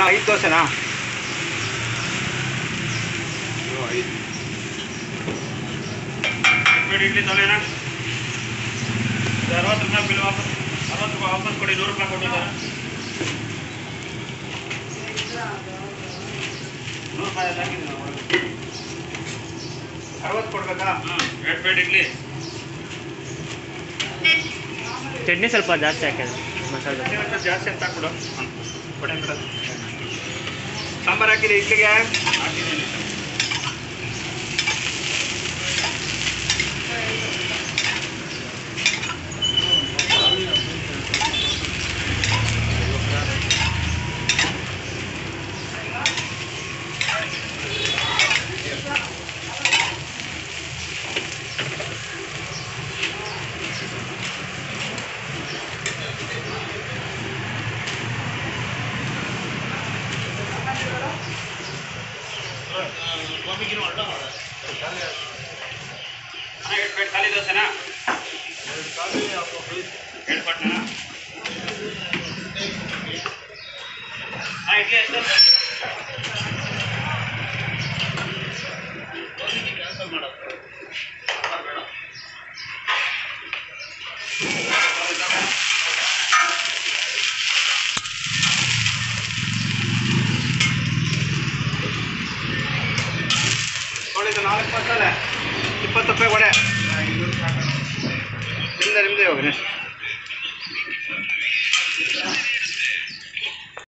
ಐದು ದೋಸೆನಾ ಐದು ಪ್ಲೇಟ್ ಇಡ್ಲಿ ತೊಲೆನಾ ಅರವತ್ತು ರೂಪಾಯಿ ಬಿಲ್ ವಾಪಸ್ ಅರವತ್ತು ರೂಪಾಯಿ ವಾಪಸ್ ಕೊಡಿ ನೂರು ರೂಪಾಯಿ ಕೊಟ್ಟಿದ್ದಾರೆ ನೂರು ರೂಪಾಯಿ ಎಲ್ಲ ಹಾಕಿದ್ದೀನಿ ನಾವು ಒಳಗೆ. ಅರವತ್ತು ಕೊಡ್ಬೇಕಾ ಹಾಂ ಎರಡು ಪ್ಲೇಟ್ ಇಡ್ಲಿ ಚಟ್ನಿ ಸ್ವಲ್ಪ ಜಾಸ್ತಿ ಹಾಕಿದೆ ಮಸಾಲೆ ದೋಸೆ. ಇನ್ನೊಂದು ಜಾಸ್ತಿ ಅಂತ ಹಾಕ್ಬಿಡು ಹಾಂ ಕೊಡಿ ಬಿಡು ಸಾಂಬಾರು ಹಾಕಿರಿ ಇಡ್ಲಿಗೆ ಹಾಕಿದ್ದೀನಿ ಅಣ್ಣ ಎರಡು ಪ್ಲೇಟ್ ಖಾಲಿ ದೋಸೆನಾ ಎರಡು ಕೊಟ್ಟನಾ ಹಾಂ ಇಡ್ಲಿ ಎಷ್ಟು ಕ್ಯಾನ್ಸಲ್ ಮಾಡೋದು ಬೇಡ ನೋಡಿದ್ದು ನಾಲ್ಕು ಮಸಾಲೆ ಇಪ್ಪತ್ತು ರೂಪಾಯಿ ವಡೆ ನಿಮ್ದೆ ನಿಮ್ದೆ ಇವಾಗ ನೆಕ್ಸ್ಟ್